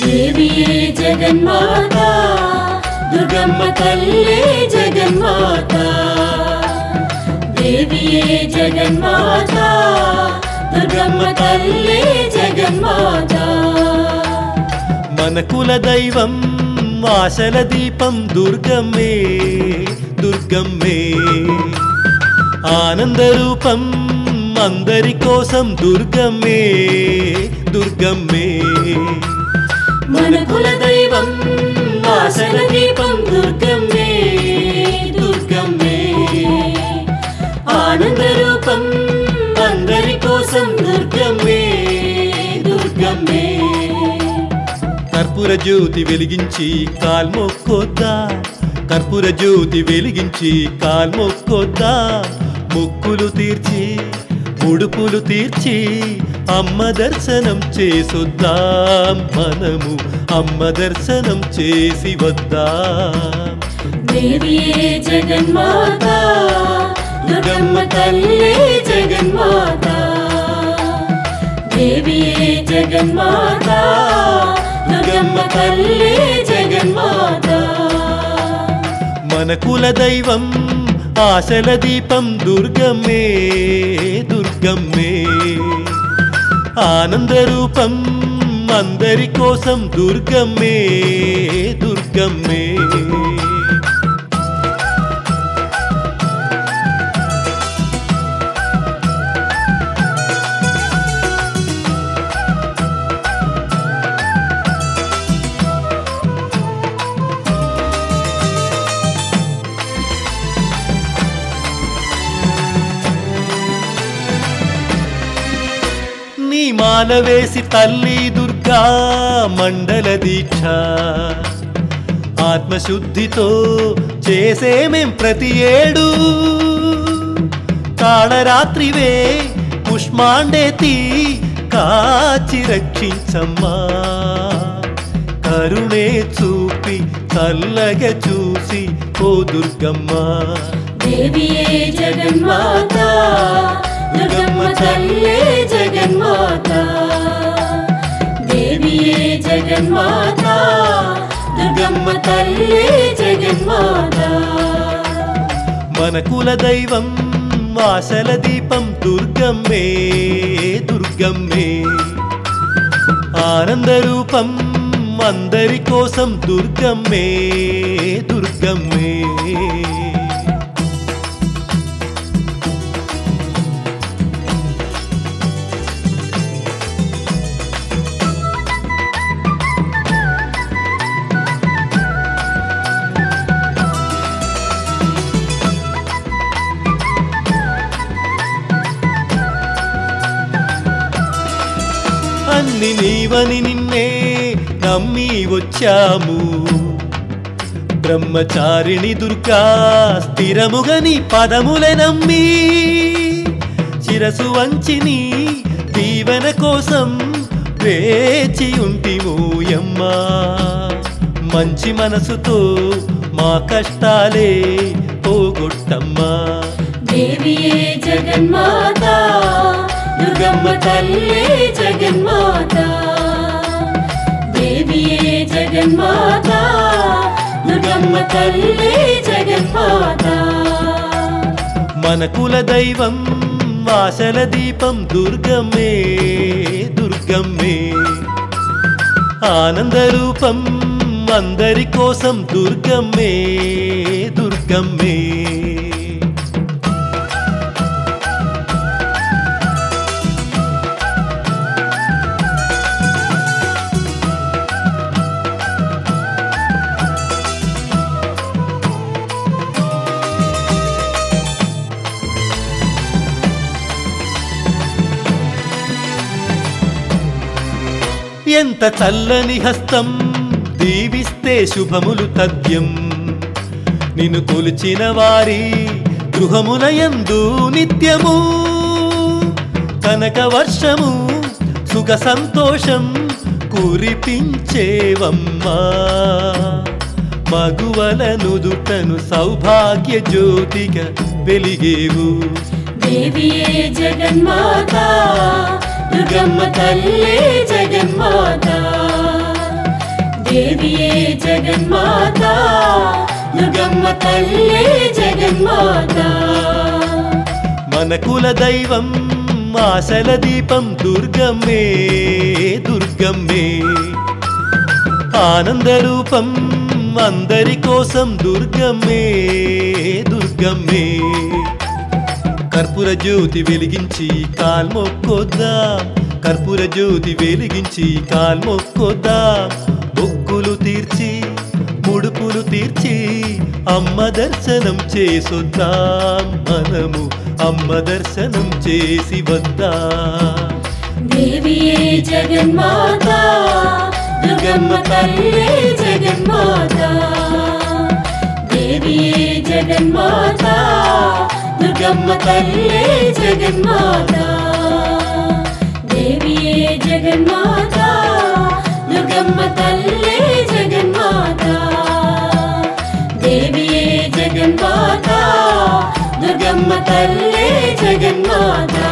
దేవియే జగన్మాత దుర్గమ్మ తల్లే జగన్మాత దేవియే జగన్మాత దుర్గమ్మ తల్లే జగన్మాత మన కుల దైవం ఆశల దీపం దుర్గమ్మే దుర్గమ్మే ఆనంద రూపం అందరి కోసం దుర్గమ్మే దుర్గమ్మే మన కుల దైవం ఆశల దీపం దుర్గమ్మే దుర్గమ్మే ఆనంద రూపం అందరి కోసం దుర్గమ్మే దుర్గమ్మే కర్పూర జ్యోతి వెలిగించి కాల్మొక్కొద్దా కర్పూర జ్యోతి వెలిగించి కాల్మొక్కొద్దా మొక్కులు తీర్చి ముడుపులు తీర్చి అమ్మ దర్శనం చేసుద్దాం మనము అమ్మ దర్శనం చేసి వద్దాం దేవియే జగన్మాత దుర్గమ్మ తల్లే జగన్మాత దేవియే జగన్మాత దుర్గమ్మ తల్లే జగన్మాత మన కుల దైవం ఆశల దీపం దుర్గమ్మే దుర్గమ్మే ఆనంద రూపం అందరి కోసం దుర్గమ్మే దుర్గమ్మే నీ మాల వేసి తల్లి దుర్గా మండల దీక్ష ఆత్మశుద్ధితో చేసేమేం ప్రతి ఏడు కాళరాత్రివే పుష్మాండేతి కాచి రక్షించమ్మా కరుణే చూపి చల్లగా చూసి ఓ దుర్గమ్మా దేవియే జగన్మాత దుర్గమ్మ తల్లే జగన్మాత దేవియే జగన్మాత దుర్గమ్మ తల్లే జగన్మాత మన కుల దైవం వాసల దీపం దుర్గమ్మే దుర్గమ్మే ఆనంద రూపం అందరి కోసం దుర్గమ్మే దుర్గమ్మే అన్ని నీవని నిన్నే నమ్మి వచ్చాము బ్రహ్మచారిణి దుర్గా స్థిరముగని పదములే నమ్మి శిరసు వంచిని దీవెన కోసం వేచి ఉంటిమూయమ్మా మంచి మనసుతో మా కష్టాలే పోగొట్టమ్మా దేవియే జగన్మాత దుర్గమ్మ తల్లే జగన్మాత దేవియే జగన్మాత దుర్గమ్మ తల్లే జగన్మాత మన కుల దైవం వాసల దీపం దుర్గమ్మే దుర్గమ్మే ఆనంద రూపం అందరి కోసం దుర్గమ్మే దుర్గమ్మే ఎంత చల్లని హస్తం దీవిస్తే శుభములు తథ్యం నిన్ను కొలిచిన వారి గృహములయందు నిత్యము కనక వర్షము సుఖ సంతోషం కురిపించేవమ్మా మగువల నుదుటను సౌభాగ్య జ్యోతిగా వెలిగేవు దేవియే జగన్మాత దుర్గమ్మ తల్లే జగన్మాత దేవియే జగన్మాత దుర్గమ్మ తల్లే జగన్మాత మన కుల దైవం ఆశల దీపం దుర్గమ్మే దుర్గమ్మే ఆనంద రూపం అందరి కోసం దుర్గమ్మే దుర్గమ్మే కర్పూర జ్యోతి వెలిగించి కాల్మొక్కొద్దా కర్పూర జ్యోతి వెలిగించి కాల్మొక్కొద్దా బొక్కులు తీర్చి ముడుపులు తీర్చి అమ్మ దర్శనం చేసుద్దాం మనము అమ్మ దర్శనం చేసి వద్దా దేవియే జగన్మాత దుర్గమ్మ తల్లే జగన్మాత దేవియే జగన్మాత దుర్గమ్మ తల్లే జగన్మాత దేవియే జగన్మాత దుర్గమ్మ తల్లే జగన్మాత దేవియే జగన్మాత దుర్గమ్మ తల్లే జగన్మాత